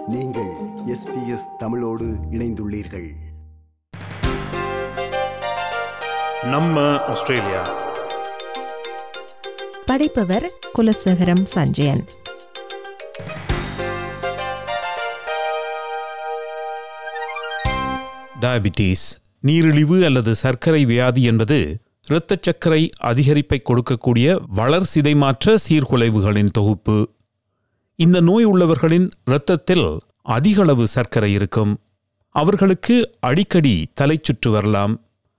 நீங்கள் எஸ்பிஎஸ் தமிழோடு இணைந்துள்ளீர்கள் நம்ம ஆஸ்திரேலியா படைப்பவர் குலசேகரம் சஞ்சயன் டயபிட்டிஸ் நீரிழிவு அல்லது சர்க்கரை வியாதி என்பது இரத்தச் சர்க்கரை அதிகரிப்பை கொடுக்கக்கூடிய வளர் சிதைமாற்ற சீர்குலைவுகளின் தொகுப்பு இந்த நோய் உள்ளவர்களின் இரத்தத்தில் அதிகளவு சர்க்கரை இருக்கும் அவர்களுக்கு அடிக்கடி தலைச்சுற்று வரலாம்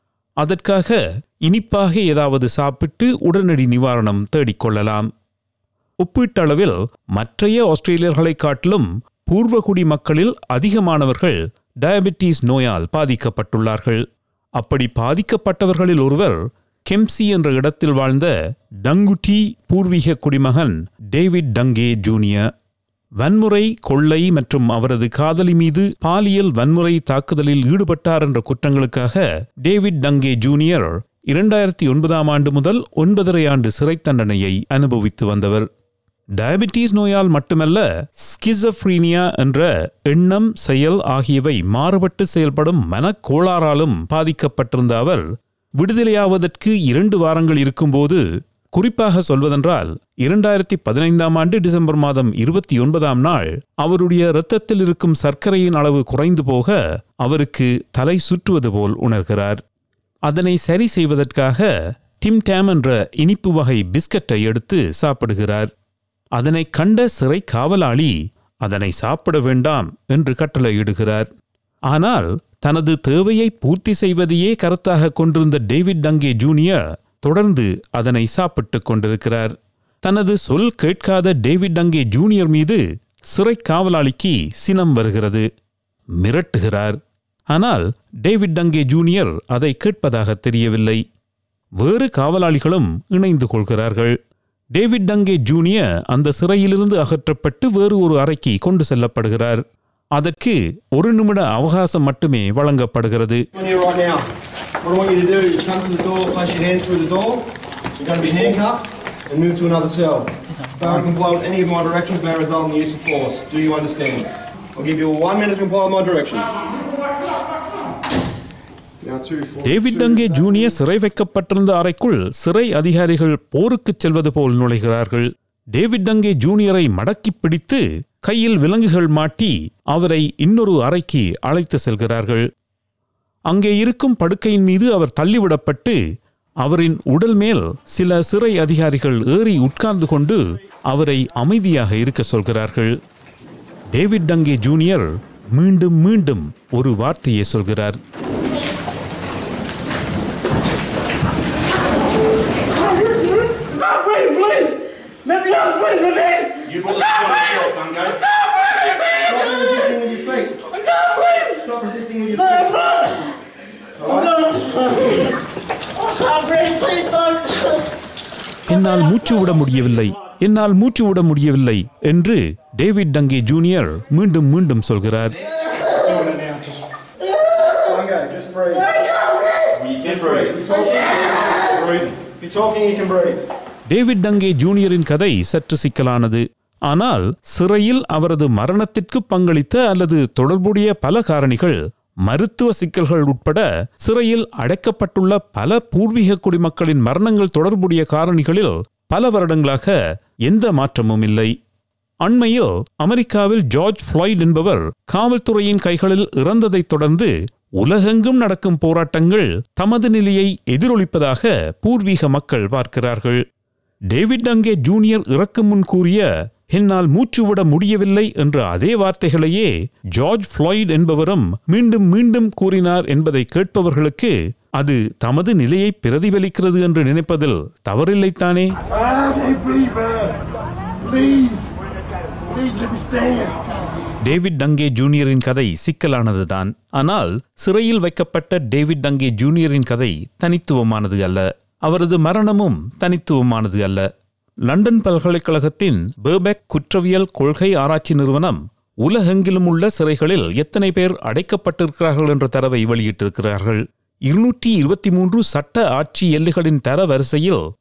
அதற்காக இனிப்பாக ஏதாவது சாப்பிட்டு உடனடி நிவாரணம் தேடிக்கொள்ளலாம் ஒப்பீட்டளவில் மற்றைய ஆஸ்திரேலியர்களைக் காட்டிலும் பூர்வகுடி மக்களில் அதிகமானவர்கள் டயபெட்டிஸ் நோயால் பாதிக்கப்பட்டுள்ளார்கள் அப்படி பாதிக்கப்பட்டவர்களில் ஒருவர் கெம்சி என்ற இடத்தில் வாழ்ந்த டங்குட்டி பூர்வீக குடிமகன் டேவிட் டங்கே ஜூனியர் வன்முறை கொள்ளை மற்றும் அவரது காதலி மீது பாலியல் வன்முறை தாக்குதலில் ஈடுபட்டார் என்ற குற்றங்களுக்காக டேவிட் டங்கே ஜூனியர் இரண்டாயிரத்தி ஒன்பதாம் ஆண்டு முதல் ஒன்பதரை ஆண்டு சிறை தண்டனையை அனுபவித்து வந்தவர் டயபிட்டிஸ் நோயால் மட்டுமல்ல ஸ்கிசப்ரீனியா என்ற எண்ணம் செயல் ஆகியவை மாறுபட்டு செயல்படும் மனக்கோளாறாலும் பாதிக்கப்பட்டிருந்த அவர் விடுதலையாவதற்கு இரண்டு வாரங்கள் இருக்கும்போது குறிப்பாக சொல்வதென்றால் இரண்டாயிரத்தி பதினைந்தாம் ஆண்டு டிசம்பர் மாதம் இருபத்தி ஒன்பதாம் நாள் அவருடைய இரத்தத்தில் இருக்கும் சர்க்கரையின் அளவு குறைந்து போக அவருக்கு தலை சுற்றுவது போல் உணர்கிறார் அதனை சரி செய்வதற்காக டிம் டேம் என்ற இனிப்பு வகை பிஸ்கட்டை எடுத்து சாப்பிடுகிறார் அதனை கண்ட சிறை காவலாளி அதனை சாப்பிட வேண்டாம் என்று கட்டளையிடுகிறார் ஆனால் தனது தேவையை பூர்த்தி செய்வதையே கருத்தாக கொண்டிருந்த டேவிட் டங்கே ஜூனியர் தொடர்ந்து அதனை சாப்பிட்டுக் கொண்டிருக்கிறார் தனது சொல் கேட்காத டேவிட் டங்கே ஜூனியர் மீது சிறை காவலாளிக்கு சினம் வருகிறது மிரட்டுகிறார் ஆனால் டேவிட் டங்கே ஜூனியர் அதை கேட்பதாக தெரியவில்லை வேறு காவலாளிகளும் இணைந்து கொள்கிறார்கள் டேவிட் டங்கே ஜூனியர் அந்த சிறையிலிருந்து அகற்றப்பட்டு வேறு ஒரு அறைக்கு கொண்டு செல்லப்படுகிறார் அதற்கு ஒரு நிமிட அவகாசம் மட்டுமே வழங்கப்படுகிறது on here right now. What I want you to do is come to the door, place your hands through the door. You're going to be handcuffed and moved to another cell. Fail to comply with any of my directions may result in the use of force. Do you understand? I'll give you one minute to comply with my directions. Now two, four, David two, Dungay junior சிறை வைக்கப்பட்டிருந்த அறைக்குள் சிறை அதிகாரிகள் போருக்குச் செல்வது போல் நுழைகிறார்கள் David டங்கே ஜூனியரை மடக்கிப் பிடித்து கையில் விலங்குகள் மாட்டி அவரை இன்னொரு அறைக்கு அழைத்து செல்கிறார்கள் அங்கே இருக்கும் படுக்கையின் மீது அவர் தள்ளிவிடப்பட்டு அவரின் உடல் மேல் சில சிறை அதிகாரிகள் ஏறி உட்கார்ந்து கொண்டு அவரை அமைதியாக இருக்க சொல்கிறார்கள் டேவிட் டங்கே ஜூனியர் மீண்டும் மீண்டும் ஒரு வார்த்தையை சொல்கிறார் Stop breathing, please! Let me out, please, please! You brought this upon yourself, Dungo. Stop breathing, Stop please! resisting with your feet. I can't breathe! Stop resisting with your feet. I can't breathe, please don't! என்னால் மூச்சு விட முடியவில்லை என்னால் மூச்சு விட முடியவில்லை என்று David டங்கே junior மீண்டும் மீண்டும் சொல்கிறார் Dungo, just breathe. You can breathe. If you're talking, if you're talking, you can breathe. David Dungay ஜூனியரின் கதை சற்று சிக்கலானது ஆனால் சிறையில் அவரது மரணத்திற்கு பங்களித்த அல்லது தொடர்புடைய பல காரணிகள் மருத்துவ சிக்கல்கள் உட்பட சிறையில் அடைக்கப்பட்டுள்ள பல பூர்வீக குடிமக்களின் மரணங்கள் தொடர்புடைய காரணிகளில் பல வருடங்களாக எந்த மாற்றமும் இல்லை அண்மையில் அமெரிக்காவில் ஜார்ஜ் ஃப்ளாய்ட் என்பவர் காவல்துறையின் கைகளில் இறந்ததைத் தொடர்ந்து உலகெங்கும் நடக்கும் போராட்டங்கள் தமது நிலையை எதிரொலிப்பதாக பூர்வீக மக்கள் பார்க்கிறார்கள் டேவிட் டங்கே ஜூனியர் இறக்கும் முன் கூறிய என்னால் மூச்சுவிட முடியவில்லை என்ற அதே வார்த்தைகளையே ஜார்ஜ் ஃப்ளாய்ட் என்பவரும் மீண்டும் மீண்டும் கூறினார் என்பதை கேட்பவர்களுக்கு அது தமது நிலையை பிரதிபலிக்கிறது என்று நினைப்பதில் தவறில்லைத்தானே Hey, people! Please! Please let me stand! David Dungay ஜூனியரின் கதை சிக்கலானதுதான் ஆனால் சிறையில் வைக்கப்பட்ட டேவிட் டங்கே ஜூனியரின் கதை தனித்துவமானது அல்ல அவரது மரணமும் தனித்துவமானது அல்ல லண்டன் பல்கலைக்கழகத்தின் பேபெக் குற்றவியல் கொள்கை ஆராய்ச்சி நிறுவனம் உலகெங்கிலும் உள்ள சிறைகளில் எத்தனை பேர் அடைக்கப்பட்டிருக்கிறார்கள் என்ற தரவை வெளியிட்டிருக்கிறார்கள் இருநூற்றி இருபத்தி மூன்று சட்ட ஆட்சி எல்லைகளின் தர வரிசையில்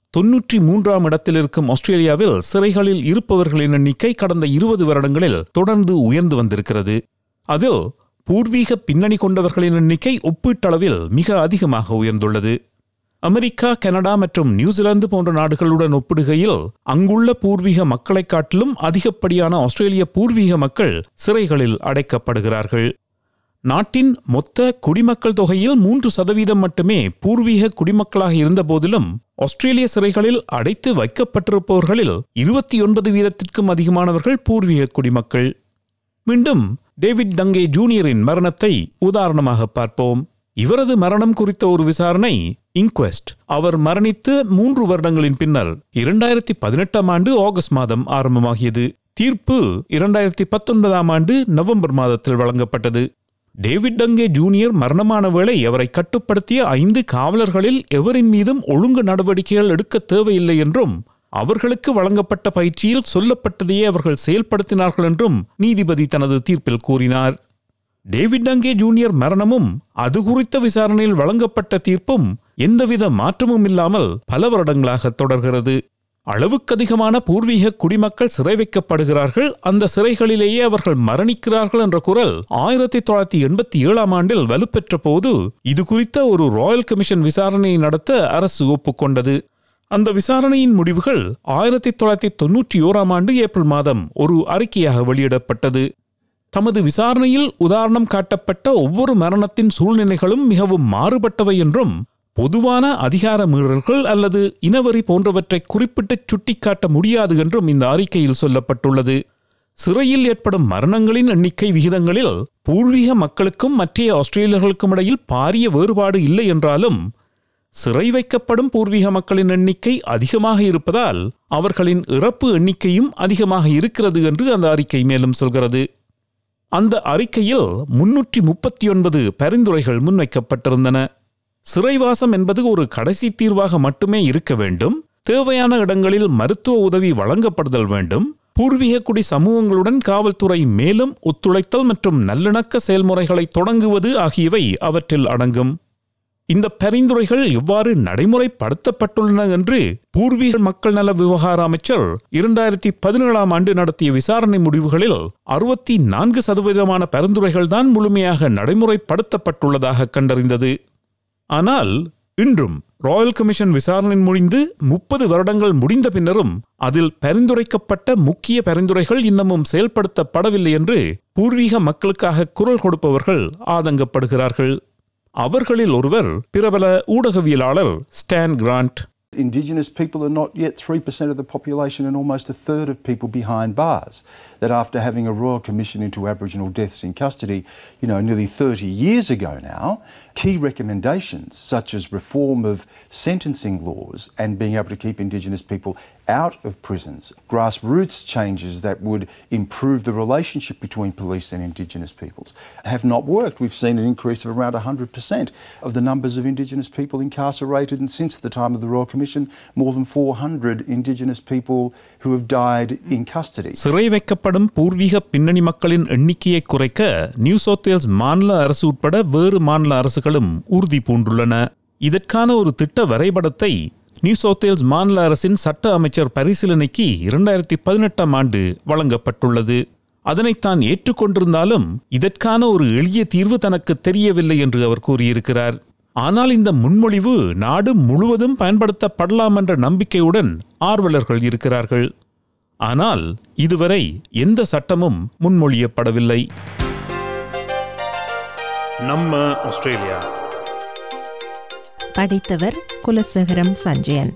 தொன்னூற்றி மூன்றாம் இடத்தில் இருக்கும் ஆஸ்திரேலியாவில் சிறைகளில் இருப்பவர்களின் எண்ணிக்கை கடந்த இருபது வருடங்களில் தொடர்ந்து உயர்ந்து வந்திருக்கிறது அதில் பூர்வீக பின்னணி கொண்டவர்களின் எண்ணிக்கை ஒப்பீட்டளவில் மிக அதிகமாக உயர்ந்துள்ளது அமெரிக்கா கனடா மற்றும் நியூசிலாந்து போன்ற நாடுகளுடன் ஒப்பிடுகையில் அங்குள்ள பூர்வீக மக்களைக் காட்டிலும் அதிகப்படியான ஆஸ்திரேலிய பூர்வீக மக்கள் சிறைகளில் அடைக்கப்படுகிறார்கள் நாட்டின் மொத்த குடிமக்கள் தொகையில் மூன்று சதவீதம் மட்டுமே பூர்வீக குடிமக்களாக இருந்தபோதிலும் ஆஸ்திரேலிய சிறைகளில் அடைத்து வைக்கப்பட்டிருப்பவர்களில் இருபத்தி ஒன்பது வீதத்திற்கும் அதிகமானவர்கள் பூர்வீக குடிமக்கள் மீண்டும் டேவிட் டங்கே ஜூனியரின் மரணத்தை உதாரணமாக பார்ப்போம் இவரது மரணம் குறித்த ஒரு விசாரணை இன்குவெஸ்ட் அவர் மரணித்து மூன்று வருடங்களின் பின்னர் இரண்டாயிரத்தி பதினெட்டாம் ஆண்டு ஆகஸ்ட் மாதம் ஆரம்பமாகியது தீர்ப்பு இரண்டாயிரத்தி பத்தொன்பதாம் ஆண்டு நவம்பர் மாதத்தில் வழங்கப்பட்டது டேவிட் டங்கே ஜூனியர் மரணமான வேளை அவரை கட்டுப்படுத்திய ஐந்து காவலர்களில் எவரின் மீதும் ஒழுங்கு நடவடிக்கைகள் எடுக்க தேவையில்லை என்றும் அவர்களுக்கு வழங்கப்பட்ட பயிற்சியில் சொல்லப்பட்டதையே அவர்கள் செயல்படுத்தினார்கள் என்றும் நீதிபதி தனது தீர்ப்பில் கூறினார் டேவிட் டங்கே ஜூனியர் மரணமும் அது குறித்த விசாரணையில் வழங்கப்பட்ட தீர்ப்பும் எந்தவித மாற்றமும் இல்லாமல் பல வருடங்களாக தொடர்கிறது அளவுக்கதிகமான பூர்வீக குடிமக்கள் சிறை வைக்கப்படுகிறார்கள் அந்த சிறைகளிலேயே அவர்கள் மரணிக்கிறார்கள் என்ற குரல் ஆயிரத்தி தொள்ளாயிரத்தி எண்பத்தி ஏழாம் ஆண்டில் வலுப்பெற்ற போது இது குறித்த ஒரு ராயல் கமிஷன் விசாரணையை நடத்த அரசு ஒப்புக்கொண்டது அந்த விசாரணையின் முடிவுகள் ஆயிரத்தி தொள்ளாயிரத்தி தொன்னூற்றி ஓராம் ஆண்டு ஏப்ரல் மாதம் ஒரு அறிக்கையாக வெளியிடப்பட்டது தமது விசாரணையில் உதாரணம் காட்டப்பட்ட ஒவ்வொரு மரணத்தின் சூழ்நிலைகளும் மிகவும் மாறுபட்டவை என்றும் பொதுவான அதிகார மீறல்கள் அல்லது இனவரி போன்றவற்றை குறிப்பிட்டு சுட்டிக்காட்ட முடியாது என்றும் இந்த அறிக்கையில் சொல்லப்பட்டுள்ளது சிறையில் ஏற்படும் மரணங்களின் எண்ணிக்கை விகிதங்களில் பூர்வீக மக்களுக்கும் மற்றைய ஆஸ்திரேலியர்களுக்கும் இடையில் பாரிய வேறுபாடு இல்லை என்றாலும் சிறை வைக்கப்படும் பூர்வீக மக்களின் எண்ணிக்கை அதிகமாக இருப்பதால் அவர்களின் இறப்பு எண்ணிக்கையும் அதிகமாக இருக்கிறது என்று அந்த அறிக்கை மேலும் சொல்கிறது அந்த அறிக்கையில் முன்னூற்றி முப்பத்தி ஒன்பது பரிந்துரைகள் முன்வைக்கப்பட்டிருந்தன சிறைவாசம் என்பது ஒரு கடைசி தீர்வாக மட்டுமே இருக்க வேண்டும் தேவையான இடங்களில் மருத்துவ உதவி வழங்கப்படுதல் வேண்டும் பூர்வீக குடி சமூகங்களுடன் காவல்துறை மேலும் ஒத்துழைத்தல் மற்றும் நல்லிணக்க செயல்முறைகளை தொடங்குவது ஆகியவை அவற்றில் அடங்கும் இந்த பரிந்துரைகள் எவ்வாறு நடைமுறைப்படுத்தப்பட்டுள்ளன என்று பூர்வீக மக்கள் நல விவகார அமைச்சர் இரண்டாயிரத்தி பதினேழாம் ஆண்டு நடத்திய விசாரணை முடிவுகளில் அறுபத்தி நான்கு சதவீதமான பரிந்துரைகள் தான் முழுமையாக நடைமுறைப்படுத்தப்பட்டுள்ளதாக கண்டறிந்தது ஆனால் இன்றும் ராயல் கமிஷன் விசாரணை முடிந்து முப்பது வருடங்கள் முடிந்த பின்னரும் அதில் பரிந்துரைக்கப்பட்ட முக்கிய பரிந்துரைகள் இன்னமும் செயல்படுத்தப்படவில்லை என்று பூர்வீக மக்களுக்காக குரல் கொடுப்பவர்கள் ஆதங்கப்படுகிறார்கள் அவர்களில் ஒருவர் பிரபல ஊடகவியலாளர் Stan Grant Indigenous people are not yet 3% of the population and almost a third of people behind bars. That after having a Royal Commission into Aboriginal deaths in custody, you know, nearly 30 years ago now, key recommendations such as reform of sentencing laws and being able to keep Indigenous people out of prisons, grassroots changes that would improve the relationship between police and Indigenous peoples, have not worked. We've seen an increase of around 100% of the numbers of Indigenous people incarcerated, and since the time of the Royal Commission, more than 400 Indigenous people who have died in custody. சிறை வைக்கப்படும் பூர்வீக பின்னணி மக்களின் எண்ணிக்கையை குறைக்க new south Wales மாநில அரசு உட்பட வேறு மாநில அரசுகளும் உறுதி பூண்டுள்ளன இதற்கான ஒரு திட்ட வரைபடத்தை நியூ சவுத் வேல்ஸ் மாநில அரசின் சட்ட அமைச்சர் பரிசீலனைக்கு இரண்டாயிரத்தி பதினெட்டாம் ஆண்டு வழங்கப்பட்டுள்ளது அதனை தான் ஏற்றுக்கொண்டிருந்தாலும் இதற்கான ஒரு எளிய தீர்வு தனக்கு தெரியவில்லை என்று அவர் கூறியிருக்கிறார் ஆனால் இந்த முன்மொழிவு நாடு முழுவதும் பயன்படுத்தப்படலாம் என்ற நம்பிக்கையுடன் ஆர்வலர்கள் இருக்கிறார்கள் ஆனால் இதுவரை எந்த சட்டமும் முன்மொழியப்படவில்லை நம்ம ஆஸ்திரேலியா படித்தவர் குலசேகரம் சஞ்சயன்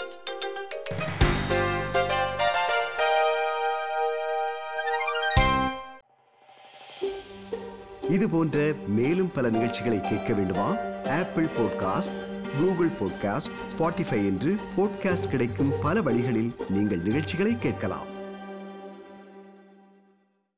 இது போன்ற மேலும் பல நிகழ்ச்சிகளை கேட்க வேண்டுமா Apple podcast Google podcast Spotify என்று பாட்காஸ்ட் கிடைக்கும் பல வழிகளில் நீங்கள் நிகழ்ச்சிகளை கேட்கலாம்